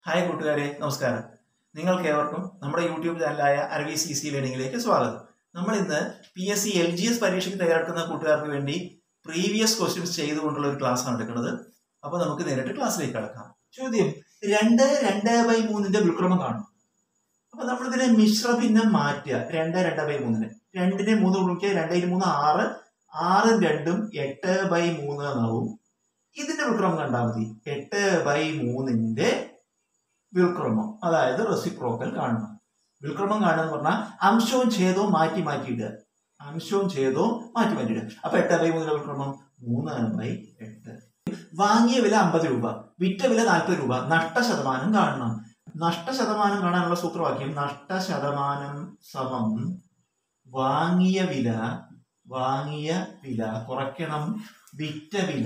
hi കൂട്ടുകാരെ നമസ്കാരം നിങ്ങൾക്ക് ഏവർക്കും നമ്മുടെ യൂട്യൂബ് ചാനലായ അരവി സി സി ലേണിംഗിലേക്ക് സ്വാഗതം നമ്മൾ ഇന്ന് P S C L G S പരീക്ഷയ്ക്ക് തയ്യാറെടുക്കുന്ന കൂട്ടുകാർക്ക് വേണ്ടി പ്രീവിയസ് ക്വസ്റ്റ്യൻസ് ചെയ്തുകൊണ്ടുള്ള ഒരു ക്ലാസ് ആണ് എടുക്കുന്നത് അപ്പോൾ നമുക്ക് നേരിട്ട് ക്ലാസ്സിലേക്ക് കടക്കാം ചോദ്യം രണ്ട് രണ്ട് ബൈ മൂന്നിന്റെ വിക്രമം കാണും അപ്പൊ നമ്മളിതിനെ മിശ്രഭിന്നം മാറ്റുക രണ്ട് രണ്ട് ബൈ മൂന്നിന് രണ്ടിനെ മൂന്ന് ഗുണിക്കുക രണ്ടേ മൂന്ന് ആറ് ആറും രണ്ടും എട്ട് ബൈ മൂന്ന് എന്നാവും ഇതിന്റെ വിക്രമം കണ്ടാൽ മതി എട്ട് ബൈ മൂന്നിന്റെ വിൽക്രമം അതായത് റെസിപ്രോക്കൽ കാണണം വിൽക്രമം കാണുക എന്ന് പറഞ്ഞാൽ അംശവും ഛേദവും മാറ്റി മാറ്റിയിടുക അംശവും ഛേദവും മാറ്റി മാറ്റിയിടുക അപ്പൊ എട്ട് ബൈ മൂന്നിന്റെ വിൽക്രമം മൂന്ന് ബൈ എട്ട് വാങ്ങിയ വില അമ്പത് രൂപ വിറ്റ വില നാൽപ്പത് രൂപ നഷ്ട ശതമാനം കാണണം നഷ്ട ശതമാനം കാണാനുള്ള സൂത്രവാക്യം നഷ്ട ശതമാനം സമം വാങ്ങിയ വില വാങ്ങിയ വില കുറയ്ക്കണം വിറ്റ വില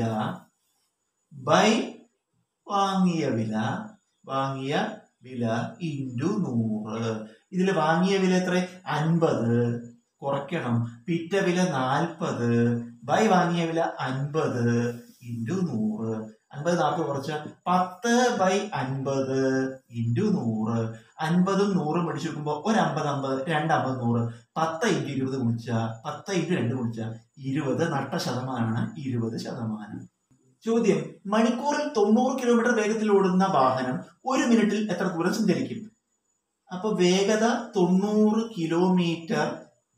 ബൈ വാങ്ങിയ വില വാങ്ങിയ വില ഇൻറ്റു നൂറ് ഇതിൽ വാങ്ങിയ വില എത്ര അൻപത് കുറയ്ക്കണം വിറ്റ വില നാൽപ്പത് ബൈ വാങ്ങിയ വില അൻപത് ഇൻറ്റു നൂറ് അൻപത് നാൽപ്പത് കുറച്ച പത്ത് ബൈ അൻപത് ഇൻറ്റു നൂറ് അൻപതും നൂറും പഠിച്ചു നോക്കുമ്പോൾ ഒരു അമ്പത് അമ്പത് രണ്ട് അമ്പത് നൂറ് പത്ത് ഇൻറ്റു ഇരുപത് ഗുണിച്ച പത്ത് ഇൻറ്റു രണ്ട് ഗുണിച്ച ഇരുപത് നട്ട ശതമാനമാണ് ഇരുപത് ശതമാനം ചോദ്യം മണിക്കൂറിൽ തൊണ്ണൂറ് കിലോമീറ്റർ വേഗത്തിൽ ഓടുന്ന വാഹനം ഒരു മിനിറ്റിൽ എത്ര ദൂരം സഞ്ചരിക്കും അപ്പൊ വേഗത തൊണ്ണൂറ് കിലോമീറ്റർ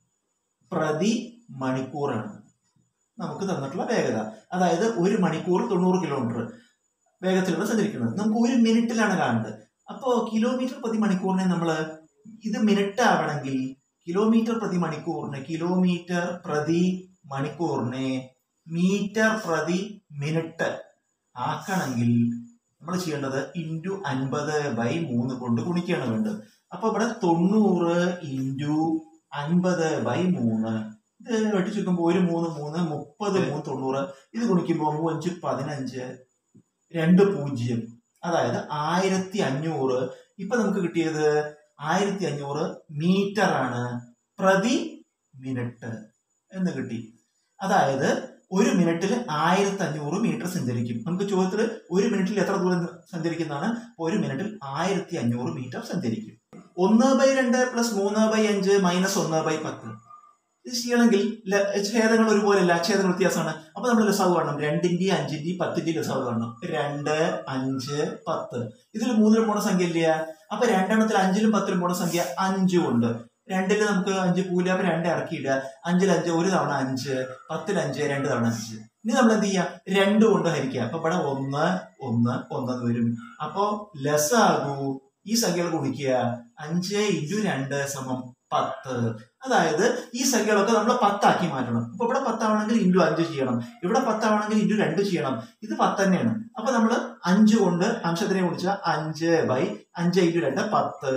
പ്രതി മണിക്കൂറാണ് നമുക്ക് തന്നിട്ടുള്ള വേഗത അതായത് ഒരു മണിക്കൂർ തൊണ്ണൂറ് കിലോമീറ്റർ വേഗത്തിലൂടെ സഞ്ചരിക്കുന്നത് നമുക്ക് ഒരു മിനിറ്റിലാണ് കാണുന്നത് അപ്പോൾ കിലോമീറ്റർ പ്രതി മണിക്കൂറിനെ നമ്മൾ ഇത് മിനിറ്റ് ആവണമെങ്കിൽ കിലോമീറ്റർ പ്രതി മണിക്കൂറിന് കിലോമീറ്റർ പ്രതി മണിക്കൂറിനെ മീറ്റർ പ്രതി മിനിറ്റ് ആക്കണമെങ്കിൽ നമ്മൾ ചെയ്യേണ്ടത് ഇൻറ്റു അൻപത് ബൈ മൂന്ന് കൊണ്ട് ഗുണിക്കുകയാണ് വേണ്ടത് അപ്പൊ ഇവിടെ തൊണ്ണൂറ് ഇൻറ്റു അൻപത് ബൈ മൂന്ന് ഇത് വെട്ടി ചുരുക്കുമ്പോൾ ഒരു മൂന്ന് മൂന്ന് മുപ്പത് മൂന്ന് തൊണ്ണൂറ് ഇത് ഗുണിക്കുമ്പോൾ മൂവഞ്ച് പതിനഞ്ച് രണ്ട് പൂജ്യം അതായത് ആയിരത്തി അഞ്ഞൂറ് ഇപ്പൊ നമുക്ക് കിട്ടിയത് ആയിരത്തി അഞ്ഞൂറ് മീറ്റർ ആണ് പ്രതി മിനിറ്റ് എന്ന് കിട്ടി അതായത് ഒരു മിനിറ്റിൽ ആയിരത്തി അഞ്ഞൂറ് മീറ്റർ സഞ്ചരിക്കും നമുക്ക് ചോദ്യത്തിൽ ഒരു മിനിറ്റിൽ എത്ര ദൂരം സഞ്ചരിക്കുന്നതാണ് ഒരു മിനിറ്റിൽ ആയിരത്തി അഞ്ഞൂറ് മീറ്റർ സഞ്ചരിക്കും ഒന്ന് ബൈ രണ്ട് പ്ലസ് മൂന്ന് ബൈ അഞ്ച് മൈനസ് ഒന്ന് ബൈ പത്ത് ഇത് ചെയ്യണമെങ്കിൽ ഛേദങ്ങൾ ഒരുപോലെയല്ല ഛേദങ്ങൾ വ്യത്യാസമാണ് അപ്പൊ നമ്മൾ ലസാവ് കാണണം രണ്ടിന്റെയും അഞ്ചിന്റെയും പത്തിന്റെയും ലസാവ് കാണണം രണ്ട് അഞ്ച് പത്ത് ഇതിൽ മൂന്നിലും പോണ സംഖ്യ ഇല്ല അപ്പൊ രണ്ടെണ്ണത്തിൽ അഞ്ചിലും പത്തിലും പോണ സംഖ്യ അഞ്ചും ഉണ്ട് രണ്ടില് നമുക്ക് അഞ്ച് പൂല അപ്പൊ രണ്ട് ഇറക്കിയിടുക അഞ്ചിൽ അഞ്ച് ഒരു തവണ അഞ്ച് പത്തിൽ അഞ്ച് രണ്ട് തവണ അഞ്ച് ഇനി നമ്മൾ എന്ത് ചെയ്യാം രണ്ട് കൊണ്ട് ഹരിക്കുക അപ്പൊ ഇവിടെ ഒന്ന് ഒന്ന് ഒന്നെന്ന് വരും അപ്പോ ലസാകൂ ഈ സംഖ്യകൾ ഗുണിക്കുക അഞ്ച് ഇൻറ്റു രണ്ട് സമം പത്ത് അതായത് ഈ സംഖ്യകളൊക്കെ നമ്മൾ പത്താക്കി മാറ്റണം അപ്പൊ ഇവിടെ പത്താവണമെങ്കിൽ ഇൻറ്റു അഞ്ച് ചെയ്യണം ഇവിടെ പത്താവണമെങ്കിൽ ഇൻറ്റു രണ്ട് ചെയ്യണം ഇത് പത്ത് തന്നെയാണ് അപ്പൊ നമ്മൾ അഞ്ച് കൊണ്ട് അംശത്തിനെ ഗുണിച്ച അഞ്ച് ബൈ അഞ്ച് ഇൻറ്റു രണ്ട് പത്ത്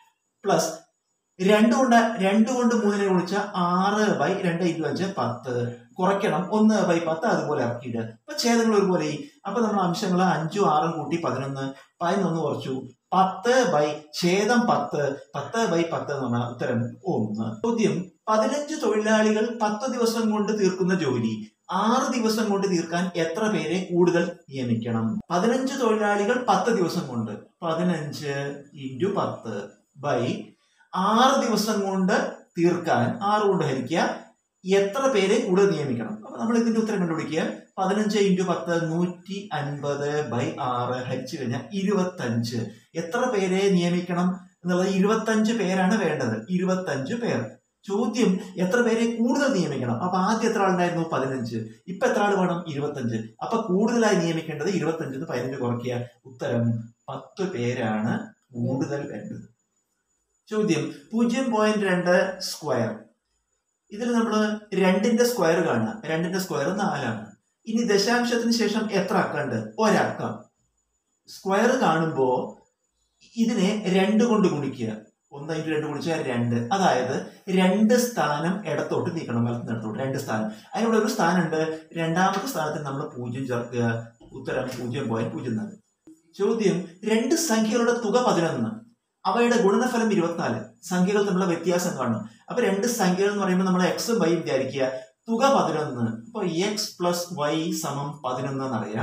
പ്ലസ് രണ്ട് കൊണ്ട് രണ്ട് കൊണ്ട് മൂന്നിനെ ഗുണിച്ച ആറ് ബൈ രണ്ട് ഇൻറ്റു അഞ്ച് പത്ത് കുറയ്ക്കണം ഒന്ന് ബൈ പത്ത് അതുപോലെ ഇറക്കിയിട്ട് അപ്പൊ ഛേദങ്ങൾ ഒരുപോലെ അപ്പൊ നമ്മൾ അംശങ്ങൾ അഞ്ചും ആറും കൂട്ടി പതിനൊന്ന് പതിനൊന്ന് കുറച്ചു പത്ത് ബൈ ഛേദം പത്ത് പത്ത് ബൈ പത്ത് എന്ന് പറഞ്ഞാൽ ഉത്തരം ഒന്ന് ചോദ്യം പതിനഞ്ച് തൊഴിലാളികൾ പത്ത് ദിവസം കൊണ്ട് തീർക്കുന്ന ജോലി ആറ് ദിവസം കൊണ്ട് തീർക്കാൻ എത്ര പേരെ കൂടുതൽ നിയമിക്കണം പതിനഞ്ച് തൊഴിലാളികൾ പത്ത് ദിവസം കൊണ്ട് പതിനഞ്ച് ഇൻറ്റു പത്ത് ബൈ ആറ് ദിവസം കൊണ്ട് തീർക്കാൻ ആറ് കൊണ്ട് ഹരിക്കുക എത്ര പേരെ കൂടുതൽ നിയമിക്കണം അപ്പൊ നമ്മൾ ഇതിന്റെ ഉത്തരം കണ്ടുപിടിക്കുക പതിനഞ്ച് ഇൻറ്റു പത്ത് നൂറ്റി അൻപത് ബൈ ആറ് ഹരിച്ചു കഴിഞ്ഞാൽ ഇരുപത്തഞ്ച് എത്ര പേരെ നിയമിക്കണം എന്നുള്ളത് ഇരുപത്തഞ്ച് പേരാണ് വേണ്ടത് ഇരുപത്തഞ്ച് പേർ ചോദ്യം എത്ര പേരെ കൂടുതൽ നിയമിക്കണം അപ്പൊ ആദ്യം എത്ര ആളുണ്ടായിരുന്നു പതിനഞ്ച് ഇപ്പൊ എത്ര ആൾ വേണം ഇരുപത്തഞ്ച് അപ്പൊ കൂടുതലായി നിയമിക്കേണ്ടത് ഇരുപത്തഞ്ചിന് പതിനഞ്ച് കുറയ്ക്കുക ഉത്തരം പത്ത് പേരാണ് കൂടുതൽ വേണ്ടത് ചോദ്യം പൂജ്യം പോയിന്റ് രണ്ട് സ്ക്വയർ ഇതിൽ നമ്മൾ രണ്ടിന്റെ സ്ക്വയർ കാണുക രണ്ടിന്റെ സ്ക്വയർ നാലാണ് ഇനി ദശാംശത്തിന് ശേഷം എത്ര അക്കമുണ്ട് ഒരക്കം സ്ക്വയർ കാണുമ്പോൾ ഇതിനെ രണ്ട് കൊണ്ട് ഗുണിക്കുക ഒന്ന് ഇൻറ്റു രണ്ട് ഗുണിച്ചാൽ രണ്ട് അതായത് രണ്ട് സ്ഥാനം ഇടത്തോട്ട് നീക്കണം വലത്തുനിന്ന് ഇടത്തോട്ട് രണ്ട് സ്ഥാനം അതിനോട് ഒരു സ്ഥാനമുണ്ട് രണ്ടാമത്തെ സ്ഥാനത്തിന് നമ്മൾ പൂജ്യം ചേർക്കുക ഉത്തരം പൂജ്യം പോയിന്റ് പൂജ്യം നാല് ചോദ്യം രണ്ട് സംഖ്യകളുടെ തുക പതിനൊന്ന് അവയുടെ ഗുണനഫലം ഇരുപത്തിനാല് സംഖ്യകൾ തമ്മിലുള്ള വ്യത്യാസം കാണണം അപ്പൊ രണ്ട് സംഖ്യകൾ എന്ന് പറയുമ്പോൾ നമ്മൾ എക്സും വൈയും വിചാരിക്കുക തുക പതിനൊന്ന് അപ്പൊ എക്സ് പ്ലസ് വൈ സമം പതിനൊന്ന് എന്നറിയാം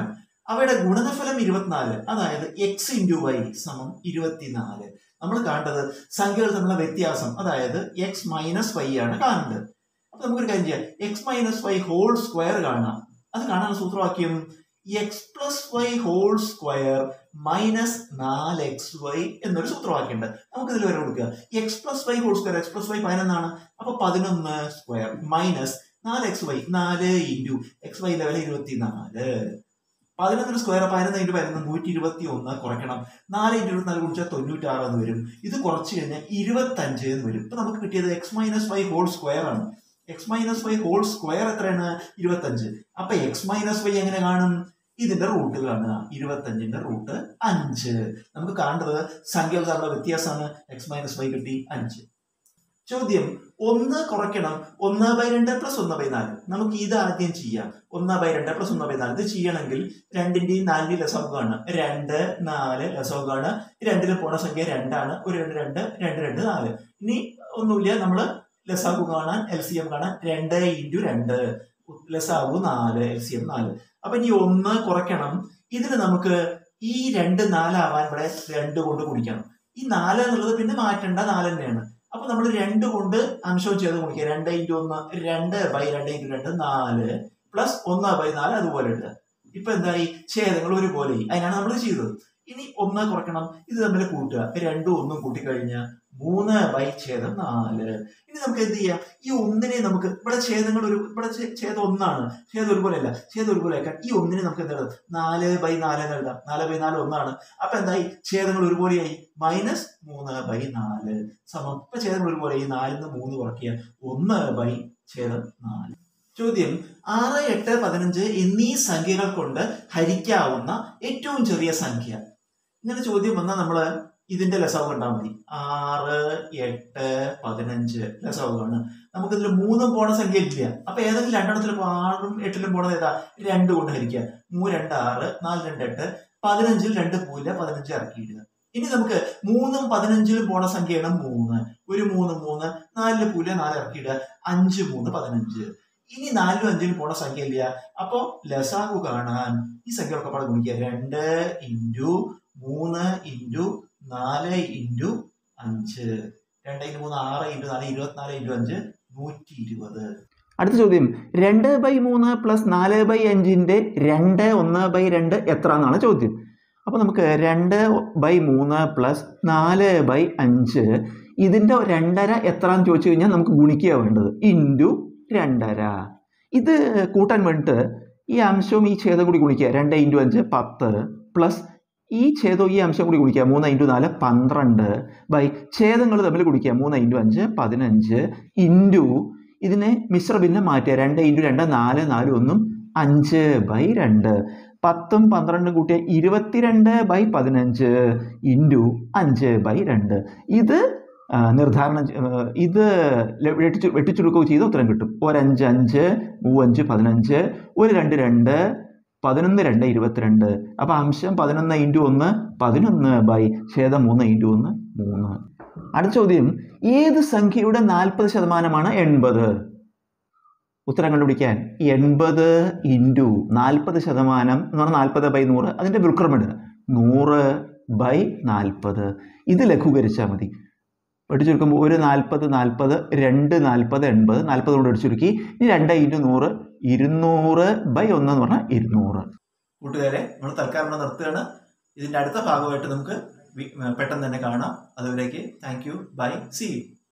അവയുടെ ഗുണനഫലം ഇരുപത്തിനാല് അതായത് എക്സ് ഇൻറ്റു വൈ സമം ഇരുപത്തിനാല് നമ്മൾ കാണേണ്ടത് സംഖ്യകൾ തമ്മിലുള്ള വ്യത്യാസം അതായത് എക്സ് മൈനസ് വൈ ആണ് കാണേണ്ടത് അപ്പൊ നമുക്കൊരു കാര്യം ചെയ്യാം x minus y whole square കാണാം അത് കാണാൻ സൂത്രവാക്യം x plus y whole square minus നാല് എക്സ് വൈ എന്നൊരു സൂത്രവാക്യം ഉണ്ട് നമുക്ക് ഇതിൽ വരെ കൊടുക്കുക x plus y whole square x plus y പതിനൊന്നാണ് അപ്പൊ പതിനൊന്ന് സ്ക്വയർ മൈനസ് നാല് എക്സ് വൈ നാല് ഇൻറ്റു എക്സ് വൈ ലെവൽ ഇരുപത്തിനാല് പതിനൊന്നിന് സ്ക്വയർ പതിനൊന്ന് ഇൻറ്റു പതിനൊന്ന് നൂറ്റി ഇരുപത്തി ഒന്ന് കുറയ്ക്കണം നാല് ഇൻറ്റു ഇരുപത്തിനാല് കുറിച്ചാൽ തൊണ്ണൂറ്റാറ് എന്ന് വരും ഇത് കുറച്ച് കഴിഞ്ഞാൽ ഇരുപത്തഞ്ച് എന്ന് വരും ഇപ്പൊ നമുക്ക് കിട്ടിയത് x minus y whole square ആണ് x minus y whole square എത്രയാണ് ഇരുപത്തഞ്ച് അപ്പൊ എക്സ് മൈനസ് വൈ എങ്ങനെ കാണും ഇതിന്റെ റൂട്ട് കാണുക ഇരുപത്തഞ്ചിന്റെ റൂട്ട് അഞ്ച് നമുക്ക് കാണേണ്ടത് സംഖ്യകൾ തമ്മിലുള്ള വ്യത്യാസമാണ് എക്സ് മൈനസ് വൈ കിട്ടി അഞ്ച് ചോദ്യം ഒന്ന് കുറയ്ക്കണം ഒന്ന് ബൈ രണ്ട് പ്ലസ് ഒന്ന് ബൈ നാല് നമുക്ക് ഇത് ആദ്യം ചെയ്യാം ഒന്ന് ബൈ രണ്ട് പ്ലസ് ഒന്ന് ബൈ നാല് ഇത് ചെയ്യണമെങ്കിൽ രണ്ടിന്റെയും നാലിന്റെയും ലസവുകയാണ് രണ്ട് നാല് ലസവുകയാണ് രണ്ടിലും പോണ സംഖ്യ രണ്ടാണ് ഒരു രണ്ട് രണ്ട് രണ്ട് രണ്ട് നാല് ഇനി ഒന്നുമില്ല നമ്മൾ ലസാഗു കാണാൻ എൽ സി എം കാണാൻ രണ്ട് ഇൻറ്റു രണ്ട് ലസാഗു നാല് എൽ സി എം നാല് അപ്പൊ ഇനി ഒന്ന് കുറയ്ക്കണം ഇതിന് നമുക്ക് ഈ രണ്ട് നാലാവാൻ ഇവിടെ രണ്ട് കൊണ്ട് കുടിക്കണം ഈ നാല് എന്നുള്ളത് പിന്നെ മാറ്റേണ്ട നാല് തന്നെയാണ് അപ്പൊ നമ്മൾ രണ്ട് കൊണ്ട് അംശവും ചെയ്ത് കുടിക്കുക രണ്ട് ഇൻറ്റു ഒന്ന് രണ്ട് ബൈ രണ്ട് ഇൻറ്റു രണ്ട് നാല് പ്ലസ് ഒന്ന് ബൈ നാല് അതുപോലെ ഉണ്ട് ഇപ്പൊ എന്തായി ഛേദങ്ങൾ ഒരുപോലെ അതിനാണ് നമ്മൾ ചെയ്തത് ഇനി ഒന്ന് കുറയ്ക്കണം ഇത് തമ്മിൽ കൂട്ടുക രണ്ടും ഒന്നും കൂട്ടിക്കഴിഞ്ഞാൽ മൂന്ന് ബൈ ഛേദം നാല് ഇനി നമുക്ക് എന്ത് ചെയ്യാം ഈ ഒന്നിനെ നമുക്ക് ഇവിടെ ഛേദങ്ങൾ ഒരു ഇവിടെ ഛേ- ഛേദം ഒന്നാണ് ഛേദം ഒരുപോലെ അല്ല ഛേദം ഒരുപോലെ ആക്കാൻ ഈ ഒന്നിനെ നമുക്ക് എന്താ എഴുതാം നാല് ബൈ നാല് എന്ന് എഴുതാം നാല് ബൈ നാല് ഒന്നാണ് അപ്പൊ എന്തായി ഛേദങ്ങൾ ഒരുപോലെയായി മൈനസ് മൂന്ന് ബൈ നാല് സമം ഇപ്പൊ ഛേദങ്ങൾ ഒരുപോലെ ഈ നാലിന്ന് മൂന്ന് കുറയ്ക്കുക ഒന്ന് ബൈ ഛേദം നാല് ചോദ്യം ആറ് എട്ട് പതിനഞ്ച് എന്നീ സംഖ്യകൾ കൊണ്ട് ഹരിക്കാവുന്ന ഏറ്റവും ചെറിയ സംഖ്യ ഇങ്ങനെ ചോദ്യം വന്നാൽ നമ്മൾ ഇതിന്റെ ലസവ് കണ്ടാൽ മതി ആറ് എട്ട് പതിനഞ്ച് ലസവാണ് നമുക്കിതിൽ മൂന്നും പോണ സംഖ്യ ഇല്ല അപ്പൊ ഏതെങ്കിലും രണ്ടെണ്ണത്തിൽ ഇപ്പൊ ആറും എട്ടിലും പോണത് ഏതാ രണ്ട് കൊണ്ട് ഹരിക്കുക മൂന്ന് രണ്ട് ആറ് നാല് രണ്ട് എട്ട് പതിനഞ്ചിൽ രണ്ട് പൂല പതിനഞ്ച് ഇറക്കിയിടുക ഇനി നമുക്ക് മൂന്നും പതിനഞ്ചിലും പോണ സംഖ്യയാണ് മൂന്ന് ഒരു മൂന്ന് മൂന്ന് നാലില് പൂല നാല് ഇറക്കിയിടുക അഞ്ച് മൂന്ന് പതിനഞ്ച് ഇനി നാലിലും അഞ്ചിലും പോണ സംഖ്യ ഇല്ല അപ്പോ ലസാഗു കാണാൻ ഈ സംഖ്യകളൊക്കെ പാടെ ഗുണിക്കുക രണ്ട് ഇൻറ്റു മൂന്ന് ഇൻറ്റു നാല് ഇൻറ്റു അഞ്ച് രണ്ട് ഇൻറ്റു മൂന്ന് ആറ് ഇൻറ്റു നാല് ഇരുപത്തിനാല് ഇൻറ്റു അഞ്ച് നൂറ്റി ഇരുപത് അടുത്ത ചോദ്യം രണ്ട് ബൈ മൂന്ന് പ്ലസ് നാല് ബൈ അഞ്ചിൻ്റെ രണ്ട് ഒന്ന് ബൈ രണ്ട് എത്ര എന്നാണ് ചോദ്യം അപ്പോൾ നമുക്ക് രണ്ട് ബൈ മൂന്ന് പ്ലസ് നാല് ബൈ അഞ്ച് ഇതിൻ്റെ രണ്ടര എത്ര എന്ന് ചോദിച്ചു കഴിഞ്ഞാൽ നമുക്ക് ഗുണിക്കുക വേണ്ടത് ഇൻറ്റു രണ്ടര ഇത് കൂട്ടാൻ വേണ്ടിയിട്ട് ഈ അംശവും ഈ ഛേദം കൂടി ഗുണിക്കുക രണ്ട് ഇൻറ്റു അഞ്ച് പത്ത് പ്ലസ് ഈ ഛേദവും ഈ അംശം കൂടി ഗുണിക്കുക മൂന്ന് ഇൻറ്റു നാല് പന്ത്രണ്ട് ബൈ ഛേദങ്ങൾ തമ്മിൽ ഗുണിക്കുക മൂന്ന് ഇൻറ്റു അഞ്ച് പതിനഞ്ച് ഇൻറ്റു ഇതിനെ മിശ്രഭിന്നം മാറ്റുക രണ്ട് ഇൻറ്റു രണ്ട് നാല് നാല് ഒന്നും അഞ്ച് ബൈ രണ്ട് പത്തും പന്ത്രണ്ടും കൂട്ടിയ ഇരുപത്തിരണ്ട് ബൈ പതിനഞ്ച് ഇൻറ്റു അഞ്ച് ബൈ രണ്ട് ഇത് ആ, നിർദ്ധാരണം ചെ- ആ, ഇത് ല- വെട്ടിച്ചു വെട്ടിച്ചുരുക്കുകയോ ചെയ്ത് ഉത്തരം കിട്ടും ഒരഞ്ച് അഞ്ച് മൂവഞ്ച് പതിനഞ്ച് ഒരു രണ്ട് രണ്ട് പതിനൊന്ന് രണ്ട് ഇരുപത്തിരണ്ട് അപ്പോൾ അംശം പതിനൊന്ന് ഇൻറ്റു ഒന്ന് പതിനൊന്ന് ബൈ ഛേദം മൂന്ന് ഇൻറ്റു ഒന്ന് മൂന്ന് അടുത്ത ചോദ്യം ഏത് സംഖ്യയുടെ നാൽപ്പത് ശതമാനമാണ് എൺപത് ഉത്തരം കണ്ടുപിടിക്കാൻ എൺപത് ഇൻറ്റു നാൽപ്പത് ശതമാനം എന്ന് പറഞ്ഞാൽ നാൽപ്പത് ബൈ നൂറ് അതിൻ്റെ വിക്രം ഇടുക നൂറ് ബൈ നാൽപ്പത് ഇത് ലഘൂകരിച്ചാൽ മതി വെട്ടിച്ചുരുക്കുമ്പോൾ ഒരു നാൽപ്പത് നാൽപ്പത് രണ്ട് നാൽപ്പത് എൺപത് നാൽപ്പത് കൊണ്ട് വെടിച്ചുരുക്കി ഇനി രണ്ട് ഇൻറ്റു നൂറ് ഇരുന്നൂറ് ബൈ ഒന്ന് എന്ന് പറഞ്ഞാൽ ഇരുന്നൂറ് കൂട്ടുകാരെ നമ്മൾ തൽക്കാലം ഇവിടെ നിർത്തുകയാണ് ഇതിന്റെ അടുത്ത ഭാഗമായിട്ട് നമുക്ക് വി- പെട്ടെന്ന് തന്നെ കാണാം അതുവരേക്ക് താങ്ക് യു ബൈ സി